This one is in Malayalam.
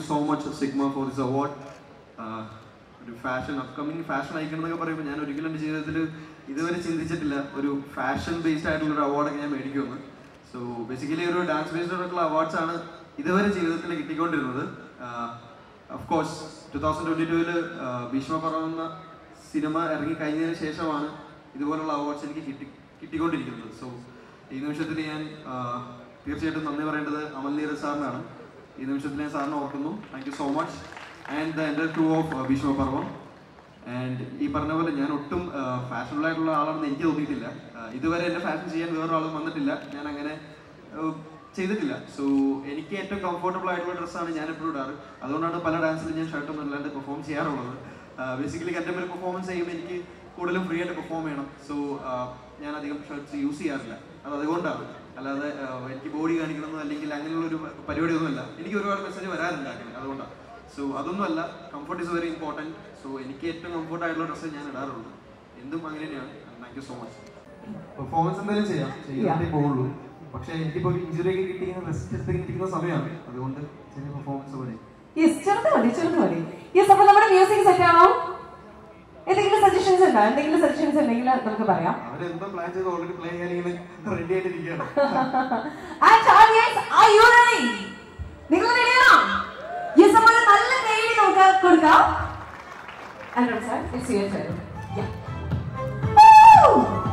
U so much Sigma for this award ഒരു ഫാഷൻ അപ്കമിങ് ഫാഷൻ ഐക്കൺ എന്നൊക്കെ പറയുമ്പോൾ ഞാൻ ഒരിക്കലും എൻ്റെ ജീവിതത്തിൽ ഇതുവരെ ചിന്തിച്ചിട്ടില്ല ഒരു ഫാഷൻ ബേസ്ഡ് ആയിട്ടുള്ള ഒരു അവാർഡൊക്കെ ഞാൻ മേടിക്കുമെന്ന് സോ ബേസിക്കലി ഒരു ഡാൻസ് ബേസ്ഡ് ആയിട്ടുള്ള അവാർഡ്സ് ആണ് ഇതുവരെ ജീവിതത്തിൽ കിട്ടിക്കൊണ്ടിരുന്നത് of course two thousand twenty ടൂവില് ഭീഷ്മ പറയുന്ന സിനിമ ഇറങ്ങി കഴിഞ്ഞതിന് ശേഷമാണ് ഇതുപോലുള്ള അവാർഡ്സ് എനിക്ക് കിട്ടി കിട്ടിക്കൊണ്ടിരിക്കുന്നത് സോ ഈ നിമിഷത്തിൽ ഞാൻ ആ, തീർച്ചയായിട്ടും നന്ദി പറയേണ്ടത് അമൽ നീരജ് സാറിനാണ് ഈ നിമിഷത്തിൽ ഞാൻ സാറിനെ ഓർക്കുന്നു thank you so much and the എൻ്റെ two of Bheeshma Parvam and ഈ പറഞ്ഞ പോലെ ഞാൻ ഒട്ടും ഫാഷനബിൾ ആയിട്ടുള്ള ആളാണെന്ന് എനിക്ക് തോന്നിയിട്ടില്ല ആ, ഇതുവരെ എൻ്റെ ഫാഷൻ ചെയ്യാൻ വേറെ ആളും വന്നിട്ടില്ല ഞാൻ അങ്ങനെ ആ, ചെയ്തിട്ടില്ല സോ എനിക്ക് ഏറ്റവും കംഫർട്ടബിൾ ആയിട്ടുള്ള ഡ്രസ്സാണ് ഞാൻ എപ്പോഴും ഇടാറ് അതുകൊണ്ടാണ് പല ഡാൻസിലും ഞാൻ ഷർട്ടൊന്നും ഇല്ലാണ്ട് പെർഫോം ചെയ്യാറുള്ളത് ബേസിക്കലി എൻ്റെ ഒരു പെർഫോമൻസ് ചെയ്യുമ്പോൾ എനിക്ക് കൂടുതലും ഫ്രീ ആയിട്ട് പെർഫോം ചെയ്യണം സോ ഞാൻ അധികം ഷർട്ട്സ് യൂസ് ചെയ്യാറില്ല അത് അതുകൊണ്ടാണ് അല്ലാതെ ആ, എനിക്ക് ബോഡി കാണിക്കണമെന്നോ അല്ലെങ്കിൽ അങ്ങനെയുള്ള ഒരു പരിപാടിയൊന്നുമല്ല എനിക്ക് ഒരുപാട് മെസ്സേജ് വരാറുണ്ട് അങ്ങനെ അതുകൊണ്ടാണ് സോ അതൊന്നുമല്ല comfort is very important so എനിക്ക് ഏറ്റവും കംഫർട്ട് ആയിട്ടുള്ള ഡ്രസ്സ് ഞാൻ ഇടാറുള്ളൂ എന്തും അങ്ങനെ തന്നെയാണ് thank you so much performance എന്തായാലും ചെയ്യാം ചെയ്യാത്തേ പോകുള്ളൂ പക്ഷേ എനിക്കിപ്പോൾ ഒരു ഇഞ്ചുറി ഒക്കെ കിട്ടി റെസ്റ്റ് എടുത്ത് കിട്ടിക്കുന്ന സമയമാണ് അതുകൊണ്ട് ചെറിയ പെർഫോമൻസ് പോലെ യെസ് ചെറുത് മതി ചെറുത് മതി യെസ് അപ്പൊ നമ്മുടെ മ്യൂസിക് സെറ്റ് ആണോ എന്തെങ്കിലും സജഷൻസ് ഉണ്ടോ എന്തെങ്കിലും സജഷൻസ് ഉണ്ടെങ്കിൽ നമുക്ക് പറയാം അവരെന്തോ പ്ലാൻ ചെയ്ത് ഓൾറെഡി പ്ലേ ചെയ്യാൻ ഇങ്ങനെ റെഡി ആയിട്ടിരിക്കുകയാണ് and audience are you ready നിങ്ങൾ റെഡിയാണോ യെസ് അപ്പോൾ നല്ല കൈയ്യടി നമുക്ക് കൊടുക്കാം and sir it's your turn yeah